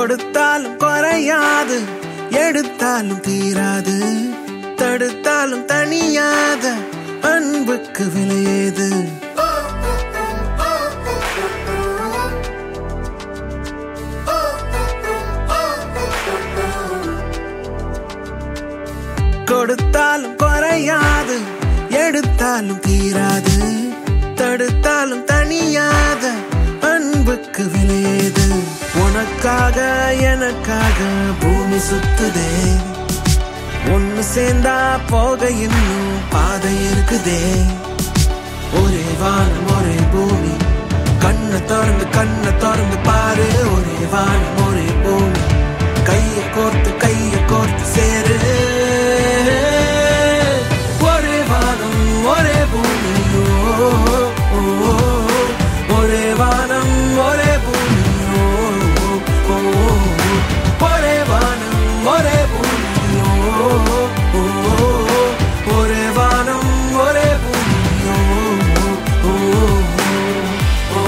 கொடுத்தாலும் குறையாது எடுத்தாலும் தீராது தடுத்தாலும் தனியாத அன்புக்கு விலையேது கொடுத்தாலும் குறையாது எடுத்தாலும் தீராது தடுத்தாலும் தனியாத அன்புக்கு விலையேது உனக்காக எனக்காக பூமி சுத்துதே ஒன்னு சேர்ந்தா போக இன்னும் பாதை இருக்குதே ஒரே வானம் ஒரே பூமி கண்ணை திறந்து கண்ணை திறந்து பாரு ஒரே வானம் ஒரே பூமி கைய கோர்த்து கைய கோர்த்து சேரு ஒரே வானம் ஒரே பூமி ஓ, ஓ, ஓ. ஒரே வானம் ஒரே பூமி ஓ, ஓ, ஓ. ஒரே வானம் ஒரே பூமி ஓ, ஓ, ஓ. ஒரே வானம் ஒரே பூமி ஓ, ஓ, ஓ.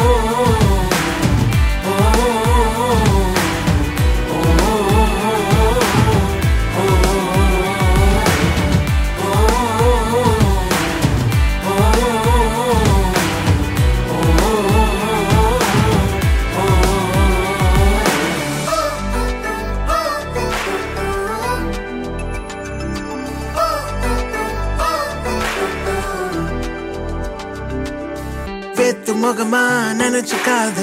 வெத்து முகமா நினைச்சுக்காத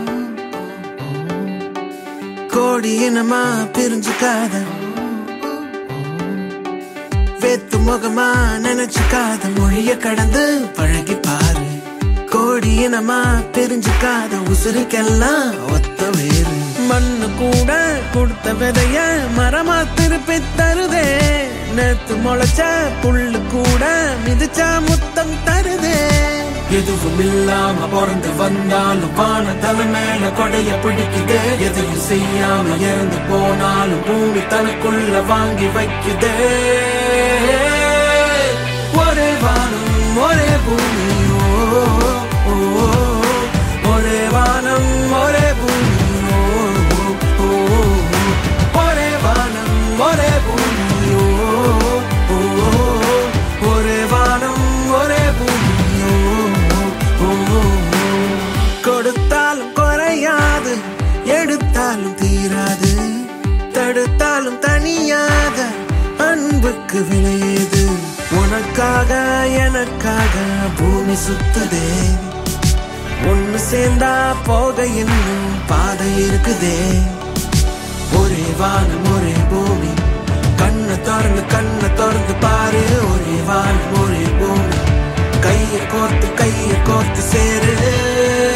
கோடி இனமா பிரிஞ்சுக்காத வெத்து முகமா நினைச்சுக்காத மொழிய கடந்து பழகி பாரு கோடி இனமா பிரிஞ்சுக்காத உசுருக்கெல்லாம் ஒத்த வேறு மண்ணு கூட கொடுத்த விதைய மரமா திருப்பி தருதே நேத்து முளைச்ச புல்லு கூட மிதிச்சா முத்தம் தருதே எதுவும் இல்லாம பிறந்து வந்தாலும் வான தலை மேல கொடைய பிடிக்குதே எதையும் செய்யாம இறந்து போனாலும் பூமி தனக்குள்ள வாங்கி வைக்குதே ஒரே வானம் ஒரே பூமி ஓ, ஓ, ஓ. ஒரே வானம் ஒரே பூமி ஓ, ஓ, ஓ. ஒரே வானம் ஒரே பூமி ஓ, ஓ, ஓ. ஒரே வானம் ஒரே பூமி ஓ, ஓ, ஓ. கொடுத்தாலும் குறையாது எடுத்தாலும் தீராது தடுத்தாலும் தனியாத அன்புக்கு விலையேது உனக்காக எனக்காக பூமி சுத்துதே ஒன்னு சேர்ந்தா போக இன்னும் பாதை இருக்குதே ஒரே வானம் ஒரே பூமி கண்ணை திறந்து கண்ணை திறந்து பாரு ஒரே வானம் ஒரே பூமி கைய கோர்த்து கைய கோர்த்து சேரு